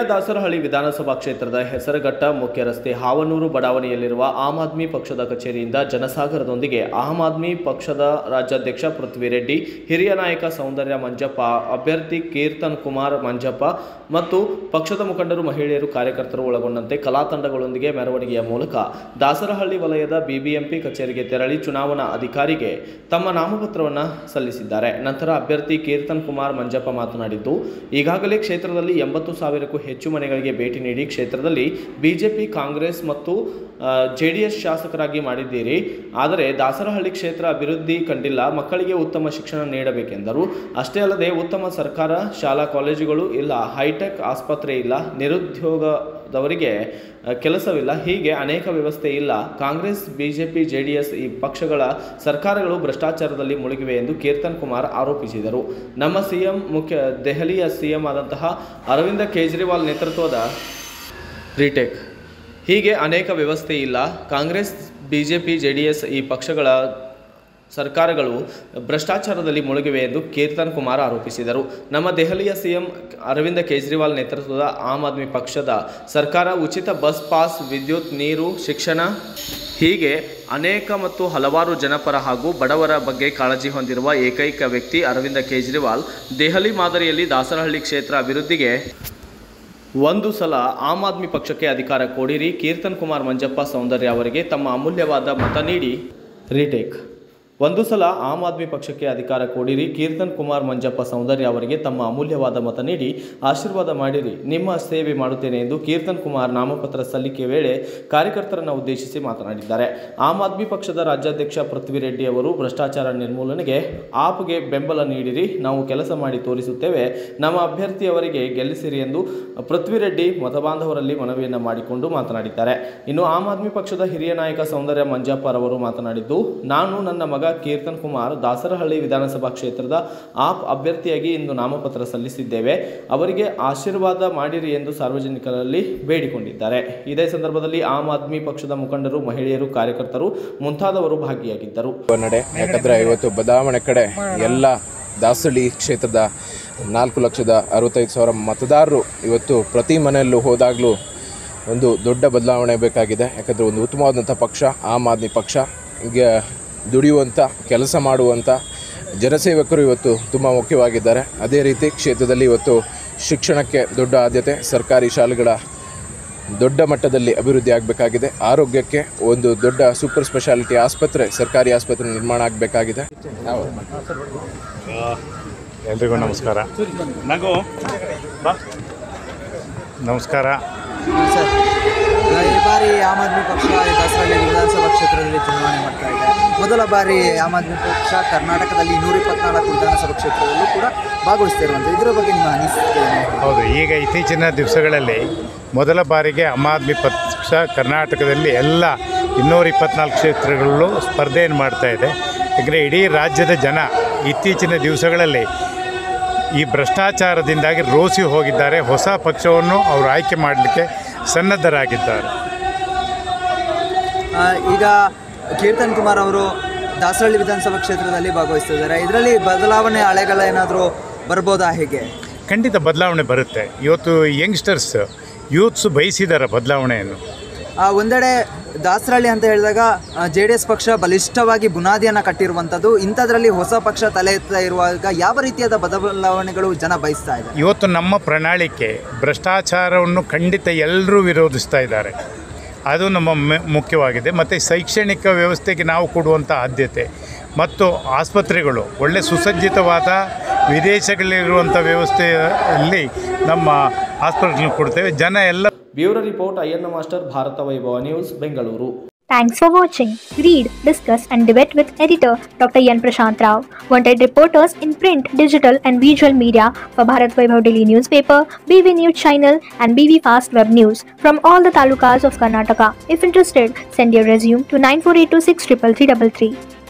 ದಾಸರಹಳ್ಳಿ ವಿಧಾನಸಭಾ ಕ್ಷೇತ್ರದ ಹೆಸರುಘಟ್ಟ ಮುಖ್ಯ ರಸ್ತೆ ಹಾವನೂರು ಬಡಾವಣೆಯಲ್ಲಿರುವ ಆಮ್ ಆದ್ಮಿ ಪಕ್ಷದ ಕಚೇರಿಯಿಂದ ಜನಸಾಗರದೊಂದಿಗೆ ಆಮ್ ಆದ್ಮಿ ಪಕ್ಷದ ರಾಜ್ಯಾಧ್ಯಕ್ಷ ಪೃಥ್ವಿರೆಡ್ಡಿ ಹಿರಿಯ ನಾಯಕ ಸೌಂದರ್ಯ ಮಂಜಪ್ಪ ಅಭ್ಯರ್ಥಿ ಕೀರ್ತನ್ ಕುಮಾರ್ ಮಂಜಪ್ಪ ಮತ್ತು ಪಕ್ಷದ ಮುಖಂಡರು ಮಹಿಳೆಯರು ಕಾರ್ಯಕರ್ತರು ಒಳಗೊಂಡಂತೆ ಕಲಾ ತಂಡಗಳೊಂದಿಗೆ ಮೆರವಣಿಗೆಯ ಮೂಲಕ ದಾಸರಹಳ್ಳಿ ವಲಯದ ಬಿಬಿಎಂಪಿ ಕಚೇರಿಗೆ ತೆರಳಿ ಚುನಾವಣಾ ಅಧಿಕಾರಿಗೆ ತಮ್ಮ ನಾಮಪತ್ರವನ್ನು ಸಲ್ಲಿಸಿದ್ದಾರೆ ನಂತರ ಅಭ್ಯರ್ಥಿ ಕೀರ್ತನ್ ಕುಮಾರ್ ಮಂಜಪ್ಪ ಮಾತನಾಡಿದ್ದು ಈಗಾಗಲೇ ಕ್ಷೇತ್ರದಲ್ಲಿ ಎಂಬತ್ತು ಸಾವಿರಕ್ಕೂ ಹೆಚ್ಚು ಮನೆಗಳಿಗೆ ಭೇಟಿ ನೀಡಿ ಕ್ಷೇತ್ರದಲ್ಲಿ ಬಿಜೆಪಿ ಕಾಂಗ್ರೆಸ್ ಮತ್ತು ಜೆಡಿಎಸ್ ಶಾಸಕರಾಗಿ ಮಾಡಿದ್ದೀರಿ ಆದರೆ ದಾಸರಹಳ್ಳಿ ಕ್ಷೇತ್ರ ಅಭಿವೃದ್ಧಿ ಕಂಡಿಲ್ಲ ಮಕ್ಕಳಿಗೆ ಉತ್ತಮ ಶಿಕ್ಷಣ ನೀಡಬೇಕೆಂದರು ಅಷ್ಟೇ ಅಲ್ಲದೆ ಉತ್ತಮ ಸರ್ಕಾರ ಶಾಲಾ ಕಾಲೇಜುಗಳು ಇಲ್ಲ ಹೈಟೆಕ್ ಆಸ್ಪತ್ರೆ ಇಲ್ಲ ನಿರುದ್ಯೋಗದವರಿಗೆ ಅ, ಕೆಲಸವಿಲ್ಲ ಹೀಗೆ ಅನೇಕ ವ್ಯವಸ್ಥೆ ಇಲ್ಲ ಕಾಂಗ್ರೆಸ್ ಬಿಜೆಪಿ ಜೆಡಿಎಸ್ ಈ ಪಕ್ಷಗಳ ಸರ್ಕಾರಗಳು ಭ್ರಷ್ಟಾಚಾರದಲ್ಲಿ ಮುಳುಗಿವೆ ಎಂದು ಕೀರ್ತನ್ ಕುಮಾರ್ ಆರೋಪಿಸಿದರು ನಮ್ಮ ಸಿಎಂ ಮುಖ್ಯ ದೆಹಲಿಯ ಸಿಎಂ ಆದಂತಹ ಅರವಿಂದ ಕೇಜ್ರಿವಾಲ್ ನೇತೃತ್ವದ ರೀಟೇಕ್ ಹೀಗೆ ಅನೇಕ ವ್ಯವಸ್ಥೆ ಇಲ್ಲ ಕಾಂಗ್ರೆಸ್ ಬಿಜೆಪಿ ಜೆಡಿಎಸ್ ಈ ಪಕ್ಷಗಳ ಸರ್ಕಾರಗಳು ಭ್ರಷ್ಟಾಚಾರದಲ್ಲಿ ಮುಳುಗಿವೆ ಎಂದು ಕೀರ್ತನ್ ಕುಮಾರ್ ಆರೋಪಿಸಿದರು ನಮ್ಮ ದೆಹಲಿಯ ಸಿಎಂ ಅರವಿಂದ ಕೇಜ್ರಿವಾಲ್ ನೇತೃತ್ವದ ಆಮ್ ಆದ್ಮಿ ಪಕ್ಷದ ಸರ್ಕಾರ ಉಚಿತ ಬಸ್ ಪಾಸ್ ವಿದ್ಯುತ್ ನೀರು ಶಿಕ್ಷಣ ಹೀಗೆ ಅನೇಕ ಮತ್ತು ಹಲವಾರು ಜನಪರ ಹಾಗೂ ಬಡವರ ಬಗ್ಗೆ ಕಾಳಜಿ ಹೊಂದಿರುವ ಏಕೈಕ ವ್ಯಕ್ತಿ ಅರವಿಂದ ಕೇಜ್ರಿವಾಲ್ ದೆಹಲಿ ಮಾದರಿಯಲ್ಲಿ ದಾಸರಹಳ್ಳಿ ಕ್ಷೇತ್ರ ಅಭಿವೃದ್ಧಿಗೆ ಒಂದು ಸಲ ಆಮ್ ಆದ್ಮಿ ಪಕ್ಷಕ್ಕೆ ಅಧಿಕಾರ ಕೊಡಿರಿ ಕೀರ್ತನ್ ಕುಮಾರ್ ಮಂಜಪ್ಪ ಸೌಂದರ್ಯ ಅವರಿಗೆ ತಮ್ಮ ಅಮೂಲ್ಯವಾದ ಮತ ನೀಡಿ ರೀಟೇಕ್ ಒಂದು ಸಲ ಆಮ್ ಆದ್ಮಿ ಪಕ್ಷಕ್ಕೆ ಅಧಿಕಾರ ಕೊಡಿರಿ ಕೀರ್ತನ್ ಕುಮಾರ್ ಮಂಜಪ್ಪ ಸೌಂದರ್ಯ ಅವರಿಗೆ ತಮ್ಮ ಅಮೂಲ್ಯವಾದ ಮತ ನೀಡಿ ಆಶೀರ್ವಾದ ಮಾಡಿರಿ ನಿಮ್ಮ ಸೇವೆ ಮಾಡುತ್ತೇನೆ ಎಂದು ಕೀರ್ತನ್ ಕುಮಾರ್ ನಾಮಪತ್ರ ಸಲ್ಲಿಕೆ ವೇಳೆ ಕಾರ್ಯಕರ್ತರನ್ನು ಉದ್ದೇಶಿಸಿ ಮಾತನಾಡಿದ್ದಾರೆ ಆಮ್ ಆದ್ಮಿ ಪಕ್ಷದ ರಾಜ್ಯಾಧ್ಯಕ್ಷ ಪೃಥ್ವಿರೆಡ್ಡಿ ಅವರು ಭ್ರಷ್ಟಾಚಾರ ನಿರ್ಮೂಲನೆಗೆ ಆಪ್ಗೆ ಬೆಂಬಲ ನೀಡಿರಿ ನಾವು ಕೆಲಸ ಮಾಡಿ ತೋರಿಸುತ್ತೇವೆ ನಮ್ಮ ಅಭ್ಯರ್ಥಿಯವರಿಗೆ ಗೆಲ್ಲಿಸಿರಿ ಎಂದು ಪೃಥ್ವಿರೆಡ್ಡಿ ಮತಬಾಂಧವರಲ್ಲಿ ಮನವಿಯನ್ನು ಮಾಡಿಕೊಂಡು ಮಾತನಾಡಿದ್ದಾರೆ ಇನ್ನು ಆಮ್ ಆದ್ಮಿ ಪಕ್ಷದ ಹಿರಿಯ ನಾಯಕ ಸೌಂದರ್ಯ ಮಂಜಪ್ಪರವರು ಮಾತನಾಡಿದ್ದು ನಾನು ನನ್ನ ಮಗ ಕೀರ್ತನ್ ಕುಮಾರ್ ದಾಸರಹಳ್ಳಿ ವಿಧಾನಸಭಾ ಕ್ಷೇತ್ರದ ಆಪ್ ಅಭ್ಯರ್ಥಿಯಾಗಿ ಇಂದು ನಾಮಪತ್ರ ಸಲ್ಲಿಸಿದ್ದೇವೆ ಅವರಿಗೆ ಆಶೀರ್ವಾದ ಮಾಡಿರಿ ಎಂದು ಸಾರ್ವಜನಿಕರಲ್ಲಿ ಬೇಡಿಕೊಂಡಿದ್ದಾರೆ ಇದೇ ಸಂದರ್ಭದಲ್ಲಿ ಆಮ್ ಆದ್ಮಿ ಪಕ್ಷದ ಮುಖಂಡರು ಮಹಿಳೆಯರು ಕಾರ್ಯಕರ್ತರು ಮುಂತಾದವರು ಭಾಗಿಯಾಗಿದ್ದರು ನಡೆ ಯಾಕಂದರೆ ಇವತ್ತು ಬದಲಾವಣೆ ಕಡೆ ಎಲ್ಲ ದಾಸಹಳ್ಳಿ ಕ್ಷೇತ್ರದ ನಾಲ್ಕು ಲಕ್ಷದ ಅರವತ್ತೈದು ಸಾವಿರ ಮತದಾರರು ಇವತ್ತು ಪ್ರತಿ ಮನೆಯಲ್ಲೂ ಹೋದಾಗಲೂ ಒಂದು ದೊಡ್ಡ ಬದಲಾವಣೆ ಬೇಕಾಗಿದೆ ಯಾಕಂದರೆ ಒಂದು ಉತ್ತಮವಾದಂಥ ಪಕ್ಷ ಆಮ್ ಆದ್ಮಿ ಪಕ್ಷ ಹೀಗೆ ದುಡಿಯುವಂಥ ಕೆಲಸ ಮಾಡುವಂಥ ಜನಸೇವಕರು ಇವತ್ತು ತುಂಬ ಮುಖ್ಯವಾಗಿದ್ದಾರೆ ಅದೇ ರೀತಿ ಕ್ಷೇತ್ರದಲ್ಲಿ ಇವತ್ತು ಶಿಕ್ಷಣಕ್ಕೆ ದೊಡ್ಡ ಆದ್ಯತೆ ಸರ್ಕಾರಿ ಶಾಲೆಗಳ ದೊಡ್ಡ ಮಟ್ಟದಲ್ಲಿ ಅಭಿವೃದ್ಧಿ ಆಗಬೇಕಾಗಿದೆ ಆರೋಗ್ಯಕ್ಕೆ ಒಂದು ದೊಡ್ಡ ಸೂಪರ್ ಸ್ಪೆಷಾಲಿಟಿ ಆಸ್ಪತ್ರೆ ಸರ್ಕಾರಿ ಆಸ್ಪತ್ರೆ ನಿರ್ಮಾಣ ಆಗಬೇಕಾಗಿದೆ ಎಲ್ರಿಗೂ ನಮಸ್ಕಾರ ನಗು ಬಾ ನಮಸ್ಕಾರ ಸರ್ ಈ ಬಾರಿ ಆಮ್ ಆದ್ಮಿ ಪಕ್ಷ ಈ ದಾಸರಳ್ಳಿ ವಿಧಾನಸಭಾ ಕ್ಷೇತ್ರದಲ್ಲಿ ಚುನಾವಣೆ ಮಾಡ್ತಾ ಇದೆ ಮೊದಲ ಬಾರಿ ಆಮ್ ಆದ್ಮಿ ಪಕ್ಷ ಕರ್ನಾಟಕದಲ್ಲಿ ನೂರ ಇಪ್ಪತ್ನಾಲ್ಕು ವಿಧಾನಸಭಾ ಕ್ಷೇತ್ರದಲ್ಲೂ ಕೂಡ ಭಾಗವಹಿಸ್ತಿರುವಂಥದ್ದು ಇದರ ಬಗ್ಗೆ ನಿಮ್ಮ ಅನಿಸಿಕೆ ಏನು ಹೌದು ಈಗ ಇತ್ತೀಚಿನ ದಿವಸಗಳಲ್ಲಿ ಮೊದಲ ಬಾರಿಗೆ ಆಮ್ ಆದ್ಮಿ ಪಕ್ಷ ಕರ್ನಾಟಕದಲ್ಲಿ ಎಲ್ಲ ಇನ್ನೂರ ಇಪ್ಪತ್ನಾಲ್ಕು ಕ್ಷೇತ್ರಗಳಲ್ಲೂ ಸ್ಪರ್ಧೆಯನ್ನು ಮಾಡ್ತಾ ಇದೆ ಯಾಕಂದರೆ ಇಡೀ ರಾಜ್ಯದ ಜನ ಇತ್ತೀಚಿನ ದಿವಸಗಳಲ್ಲಿ ಈ ಭ್ರಷ್ಟಾಚಾರದಿಂದಾಗಿ ರೋಸಿ ಹೋಗಿದ್ದಾರೆ ಹೊಸ ಪಕ್ಷವನ್ನು ಅವರು ಆಯ್ಕೆ ಮಾಡಲಿಕ್ಕೆ ಸನ್ನದ್ಧರಾಗಿದ್ದಾರೆ ಆ, ಈಗ ಕೀರ್ತನ್ ಕುಮಾರ್ ಅವರು ದಾಸರಳ್ಳಿ ವಿಧಾನಸಭಾ ಕ್ಷೇತ್ರದಲ್ಲಿ ಭಾಗವಹಿಸ್ತಿದ್ದಾರೆ ಇದರಲ್ಲಿ ಬದಲಾವಣೆ ಅಲೆಗಳೇನಾದರೂ ಬರ್ಬೋದಾ ಹೇಗೆ ಖಂಡಿತ ಬದಲಾವಣೆ ಬರುತ್ತೆ ಇವತ್ತು ಯಂಗ್ಸ್ಟರ್ಸ್ ಯೂತ್ಸ್ ಬಯಸಿದ್ದಾರೆ ಬದಲಾವಣೆಯನ್ನು ಆ, ಒಂದೆಡೆ ದಾಸರಳ್ಳಿ ಅಂತ ಹೇಳಿದಾಗ ಜೆ ಡಿ ಎಸ್ ಪಕ್ಷ ಬಲಿಷ್ಠವಾಗಿ ಬುನಾದಿಯನ್ನು ಕಟ್ಟಿರುವಂಥದ್ದು ಇಂಥದ್ರಲ್ಲಿ ಹೊಸ ಪಕ್ಷ ತಲೆ ಎತ್ತಾ ಇರುವಾಗ ಯಾವ ರೀತಿಯಾದ ಬದಲಾವಣೆಗಳು ಜನ ಬಯಸ್ತಾ ಇದ್ದಾರೆ ಇವತ್ತು ನಮ್ಮ ಪ್ರಣಾಳಿಕೆ ಭ್ರಷ್ಟಾಚಾರವನ್ನು ಖಂಡಿತ ಎಲ್ಲರೂ ವಿರೋಧಿಸ್ತಾ ಇದ್ದಾರೆ ಅದು ನಮ್ಮ ಮೆ- ಮುಖ್ಯವಾಗಿದೆ ಮತ್ತು ಶೈಕ್ಷಣಿಕ ವ್ಯವಸ್ಥೆಗೆ ನಾವು ಕೊಡುವಂಥ ಆದ್ಯತೆ ಮತ್ತು ಆಸ್ಪತ್ರೆಗಳು ಒಳ್ಳೆ ಸುಸಜ್ಜಿತವಾದ ವಿದೇಶಗಳಲ್ಲಿರುವಂಥ ವ್ಯವಸ್ಥೆಯಲ್ಲಿ ನಮ್ಮ ಹಾಸ್ಪಿಟಲ್ ಕೊಡ್ತೇವೆ ಜನ ಎಲ್ಲ bureau report Ayyanna master Bharata Vaibhava news Bengaluru Thanks for watching. Read, discuss, and debate with editor Dr. Yan Prashant Rao. Wanted reporters in print, digital, and visual media for Bharat Vaibhav Daily Newspaper, BV News Channel, and BV Fast Web News from all the talukas of Karnataka. If interested, send your resume to 9482633333.